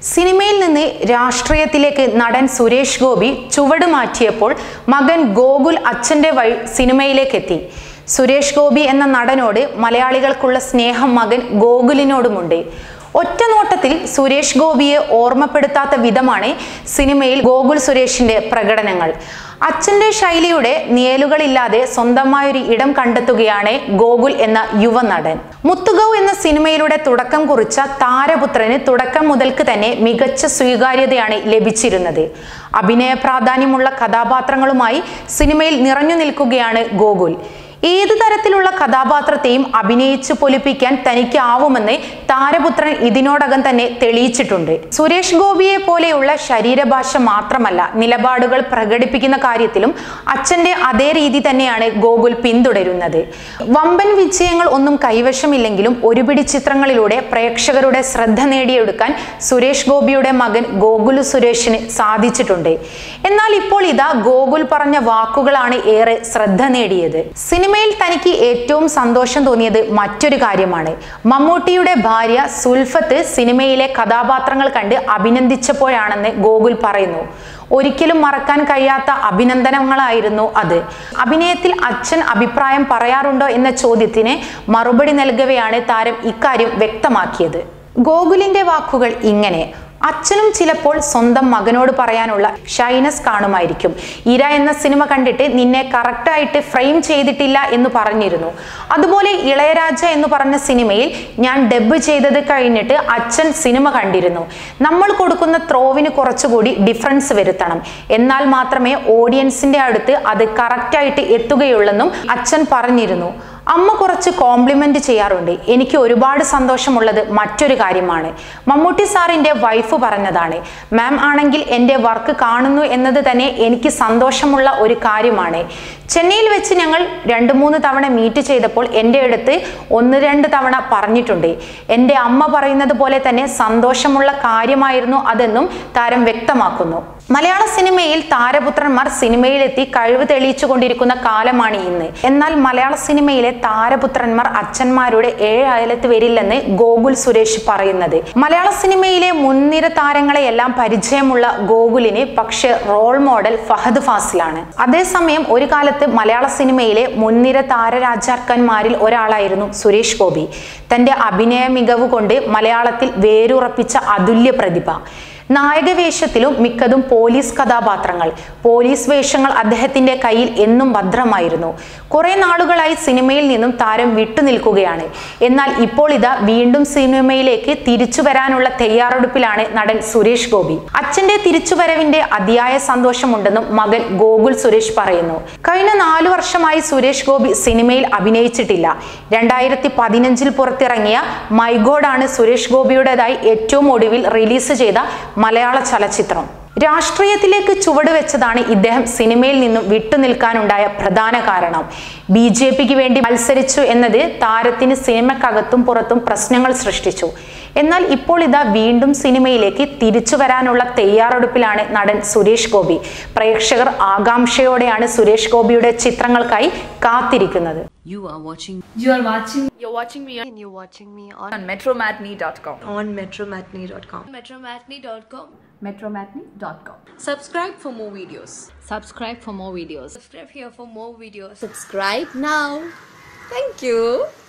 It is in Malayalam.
സിനിമയിൽ നിന്ന് രാഷ്ട്രീയത്തിലേക്ക് നടൻ സുരേഷ് ഗോപി ചുവട് മാറ്റിയപ്പോൾ മകൻ ഗോകുൽ അച്ഛൻ്റെ വഴി സിനിമയിലേക്ക് എത്തി സുരേഷ് ഗോപി എന്ന നടനോട് മലയാളികൾക്കുള്ള സ്നേഹം മകൻ ഗോകുലിനോടുമുണ്ട് ഒറ്റ നോട്ടത്തിൽ സുരേഷ് ഗോപിയെ ഓർമ്മപ്പെടുത്താത്ത വിധമാണ് സിനിമയിൽ ഗോകുൽ സുരേഷിന്റെ പ്രകടനങ്ങൾ അച്ഛന്റെ ശൈലിയുടെ നിയലുകളില്ലാതെ സ്വന്തമായൊരു ഇടം കണ്ടെത്തുകയാണ് ഗോകുൽ എന്ന യുവനടൻ മുത്തുഗൗ എന്ന സിനിമയിലൂടെ തുടക്കം കുറിച്ച താരപുത്രന് തുടക്കം മുതൽക്ക് തന്നെ മികച്ച സ്വീകാര്യതയാണ് ലഭിച്ചിരുന്നത് അഭിനയ പ്രാധാന്യമുള്ള കഥാപാത്രങ്ങളുമായി സിനിമയിൽ നിറഞ്ഞു നിൽക്കുകയാണ് ഗോകുൽ ഏത് തരത്തിലുള്ള കഥാപാത്രത്തെയും അഭിനയിച്ച് പൊലിപ്പിക്കാൻ തനിക്ക് ആവുമെന്ന് താരപുത്രൻ ഇതിനോടകം തന്നെ തെളിയിച്ചിട്ടുണ്ട് സുരേഷ് ഗോപിയെ പോലെയുള്ള ശരീരഭാഷ മാത്രമല്ല നിലപാടുകൾ പ്രകടിപ്പിക്കുന്ന കാര്യത്തിലും അച്ഛന്റെ അതേ രീതി തന്നെയാണ് ഗോകുൽ പിന്തുടരുന്നത് വമ്പൻ വിജയങ്ങൾ ഒന്നും കൈവശമില്ലെങ്കിലും ഒരുപിടി ചിത്രങ്ങളിലൂടെ പ്രേക്ഷകരുടെ ശ്രദ്ധ നേടിയെടുക്കാൻ സുരേഷ് ഗോപിയുടെ മകൻ ഗോകുൽ സുരേഷിന് സാധിച്ചിട്ടുണ്ട് എന്നാൽ ഇപ്പോൾ ഇതാ ഗോകുൽ പറഞ്ഞ വാക്കുകളാണ് ഏറെ ശ്രദ്ധ നേടിയത് സിനിമയിൽ തനിക്ക് ഏറ്റവും സന്തോഷം തോന്നിയത് മറ്റൊരു കാര്യമാണ് മമ്മൂട്ടിയുടെ ഭാര്യ സുൽഫത്ത് സിനിമയിലെ കഥാപാത്രങ്ങൾ കണ്ട് അഭിനന്ദിച്ചപ്പോഴാണെന്ന് ഗോകുൽ പറയുന്നു ഒരിക്കലും മറക്കാൻ കഴിയാത്ത അഭിനന്ദനങ്ങളായിരുന്നു അത് അഭിനയത്തിൽ അച്ഛൻ അഭിപ്രായം പറയാറുണ്ടോ എന്ന ചോദ്യത്തിന് മറുപടി നൽകവെയാണ് താരം ഇക്കാര്യം വ്യക്തമാക്കിയത് ഗോകുലിന്റെ വാക്കുകൾ ഇങ്ങനെ അച്ഛനും ചിലപ്പോൾ സ്വന്തം മകനോട് പറയാനുള്ള ഷൈനസ് കാണുമായിരിക്കും ഇര എന്ന സിനിമ കണ്ടിട്ട് നിന്നെ കറക്റ്റായിട്ട് ഫ്രെയിം ചെയ്തിട്ടില്ല എന്ന് പറഞ്ഞിരുന്നു അതുപോലെ ഇളയരാജ എന്ന് പറഞ്ഞ സിനിമയിൽ ഞാൻ ഡബ് ചെയ്തത് കഴിഞ്ഞിട്ട് അച്ഛൻ സിനിമ കണ്ടിരുന്നു നമ്മൾ കൊടുക്കുന്ന ത്രോവിന് കുറച്ചുകൂടി ഡിഫറൻസ് വരുത്തണം എന്നാൽ മാത്രമേ ഓഡിയൻസിന്റെ അടുത്ത് അത് കറക്റ്റായിട്ട് എത്തുകയുള്ളെന്നും അച്ഛൻ പറഞ്ഞിരുന്നു അമ്മ കുറച്ച് കോംപ്ലിമെന്റ് ചെയ്യാറുണ്ട് എനിക്ക് ഒരുപാട് സന്തോഷമുള്ളത് മറ്റൊരു കാര്യമാണ് മമ്മൂട്ടി സാറിന്റെ വൈഫ് പറഞ്ഞതാണ് മാം ആണെങ്കിൽ എൻ്റെ വർക്ക് കാണുന്നു എന്നത് തന്നെ എനിക്ക് സന്തോഷമുള്ള ഒരു കാര്യമാണ് ചെന്നൈയിൽ വെച്ച് ഞങ്ങൾ രണ്ട് മൂന്ന് തവണ മീറ്റ് ചെയ്തപ്പോൾ എൻ്റെ അടുത്ത് ഒന്ന് രണ്ട് തവണ പറഞ്ഞിട്ടുണ്ട് എൻ്റെ അമ്മ പറയുന്നത് പോലെ തന്നെ സന്തോഷമുള്ള കാര്യമായിരുന്നു അതെന്നും താരം വ്യക്തമാക്കുന്നു മലയാള സിനിമയിൽ താരപുത്രന്മാർ സിനിമയിലെത്തി കഴിവ് തെളിയിച്ചു കൊണ്ടിരിക്കുന്ന കാലമാണ് ഇന്ന് എന്നാൽ മലയാള സിനിമയിലെ താരപുത്രന്മാർ അച്ഛന്മാരുടെ ഏഴ് അയലത്ത് വരില്ലെന്ന് ഗോകുൽ സുരേഷ് പറയുന്നത് മലയാള സിനിമയിലെ മുൻനിര താരങ്ങളെയെല്ലാം പരിചയമുള്ള ഗോകുലിന് പക്ഷെ റോൾ മോഡൽ ഫഹദ് ഫാസിലാണ് അതേസമയം ഒരു കാലത്ത് മലയാള സിനിമയിലെ മുൻനിര താരരാജാക്കന്മാരിൽ ഒരാളായിരുന്നു സുരേഷ് ഗോപി തന്റെ അഭിനയ മികവ് കൊണ്ട് മലയാളത്തിൽ വേരുറപ്പിച്ച അതുല്യ പ്രതിഭ നായക വേഷത്തിലും മിക്കതും പോലീസ് കഥാപാത്രങ്ങൾ പോലീസ് വേഷങ്ങൾ അദ്ദേഹത്തിന്റെ കയ്യിൽ എന്നും ഭദ്രമായിരുന്നു കുറെ നാളുകളായി സിനിമയിൽ നിന്നും താരം വിട്ടുനിൽക്കുകയാണ് എന്നാൽ ഇപ്പോൾ ഇതാ വീണ്ടും സിനിമയിലേക്ക് തിരിച്ചു വരാനുള്ള തയ്യാറെടുപ്പിലാണ് നടൻ സുരേഷ് ഗോപി അച്ഛന്റെ തിരിച്ചുവരവിന്റെ അതിയായ സന്തോഷമുണ്ടെന്നും മകൻ ഗോകുൽ സുരേഷ് പറയുന്നു കഴിഞ്ഞ നാലു വർഷമായി സുരേഷ് ഗോപി സിനിമയിൽ അഭിനയിച്ചിട്ടില്ല രണ്ടായിരത്തി പതിനഞ്ചിൽ പുറത്തിറങ്ങിയ മൈഗോഡാണ് സുരേഷ് ഗോപിയുടേതായി ഏറ്റവും ഒടുവിൽ റിലീസ് ചെയ്ത മലയാള ചലച്ചിത്രം രാഷ്ട്രീയത്തിലേക്ക് ചുവട് വെച്ചതാണ് ഇദ്ദേഹം സിനിമയിൽ നിന്നും വിട്ടുനിൽക്കാനുണ്ടായ പ്രധാന കാരണം ബി ജെ പിക്ക് വേണ്ടി മത്സരിച്ചു എന്നത് താരത്തിന് സിനിമക്കകത്തും പുറത്തും പ്രശ്നങ്ങൾ സൃഷ്ടിച്ചു എന്നാൽ ഇപ്പോൾ ഇതാ വീണ്ടും സിനിമയിലേക്ക് തിരിച്ചു വരാനുള്ള തയ്യാറെടുപ്പിലാണ് നടൻ സുരേഷ് ഗോപി പ്രേക്ഷകർ ആകാംക്ഷയോടെയാണ് സുരേഷ് ഗോപിയുടെ ചിത്രങ്ങൾക്കായി കാത്തിരിക്കുന്നത് You are watching You are watching You're watching me on, and you're watching me on, on metromatney.com. on metromatney.com. Metromatney.com. metromatney.com. subscribe for more videos subscribe for more videos Subscribe here for more videos. Subscribe now. Thank you.